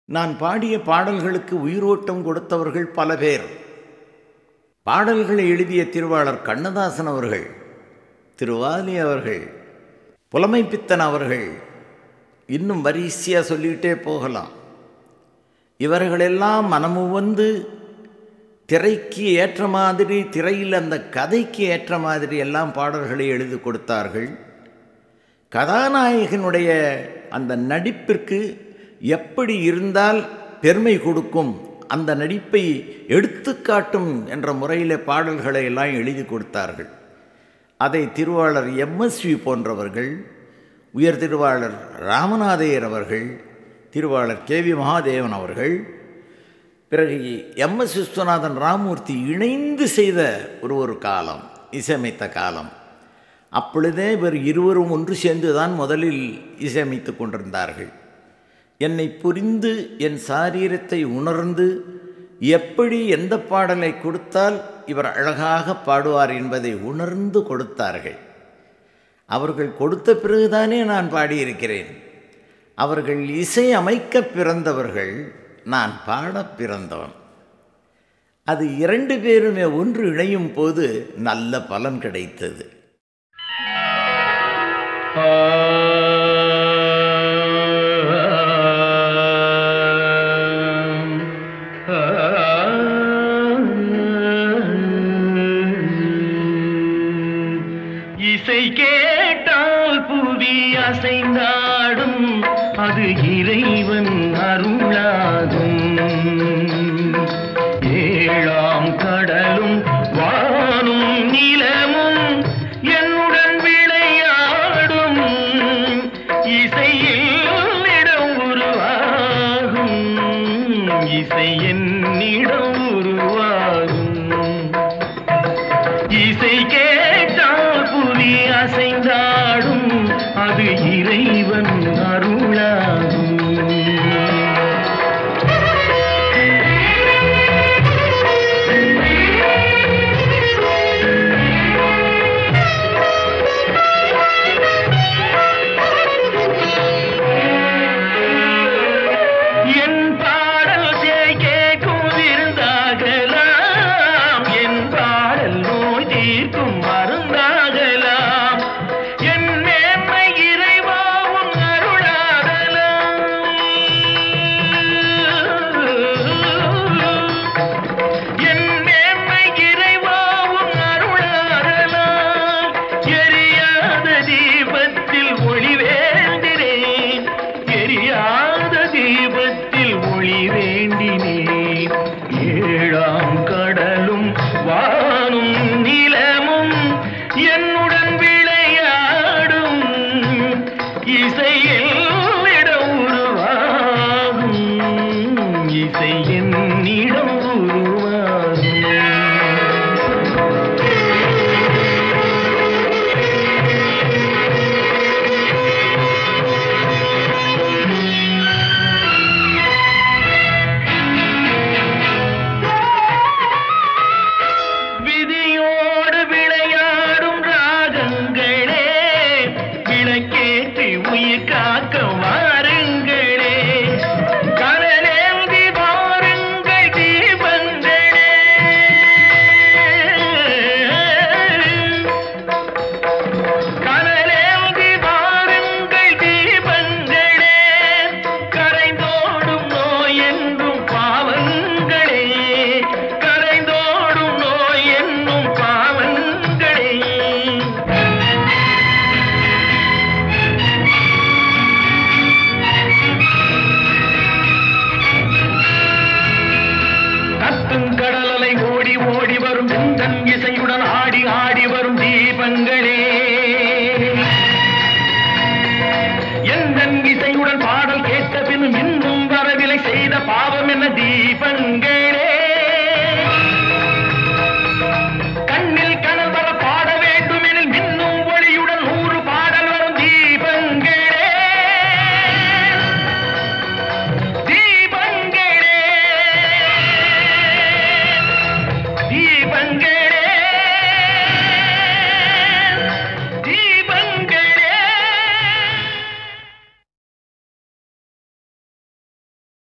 நான் பாடிய பாடல்களுக்கு உயிரோட்டம் கொடுத்தவர்கள் பல பேர் பாடல்களை எழுதிய திருவாளர் கண்ணதாசன் அவர்கள் திருவாலி அவர்கள் புலமைப்பித்தன் அவர்கள் இன்னும் வரிசையாக சொல்லிக்கிட்டே போகலாம் இவர்களெல்லாம் மனமுவந்து திரைக்கு ஏற்ற மாதிரி திரையில் அந்த கதைக்கு ஏற்ற மாதிரி எல்லாம் பாடல்களை எழுதி கொடுத்தார்கள் கதாநாயகனுடைய அந்த நடிப்பிற்கு எப்படி இருந்தால் பெருமை கொடுக்கும் அந்த நடிப்பை எடுத்துக்காட்டும் என்ற முறையில் பாடல்களை எல்லாம் எழுதி கொடுத்தார்கள் அதை திருவாளர் எம்எஸ்வி போன்றவர்கள் உயர் திருவாளர் ராமநாதையர் அவர்கள் திருவாளர் கே வி மகாதேவன் அவர்கள் பிறகு எம் எஸ் விஸ்வநாதன் ராமூர்த்தி இணைந்து செய்த ஒரு ஒரு காலம் இசையமைத்த காலம் அப்பொழுதே இவர் இருவரும் ஒன்று சேர்ந்து தான் முதலில் இசையமைத்து கொண்டிருந்தார்கள் என்னை புரிந்து என் சாரீரத்தை உணர்ந்து எப்படி எந்த பாடலை கொடுத்தால் இவர் அழகாக பாடுவார் என்பதை உணர்ந்து கொடுத்தார்கள் அவர்கள் கொடுத்த பிறகுதானே நான் பாடியிருக்கிறேன் அவர்கள் இசை அமைக்க பிறந்தவர்கள் நான் பாட பிறந்தவன் அது இரண்டு பேருமே ஒன்று இணையும் போது நல்ல பலன் கிடைத்தது இசை கேட்டால் புவி அசைந்தாடும் அது இறைவன் அருளாகும் ஏழாம் கடலும் வானும் நிலமும் என்னுடன் விளையாடும் இசையில் இடம் உருவாகும் இசை என்னிடம் உருவாகும் இசை கேட்டால் புவி அசைந்தாடும் அது இறைவன்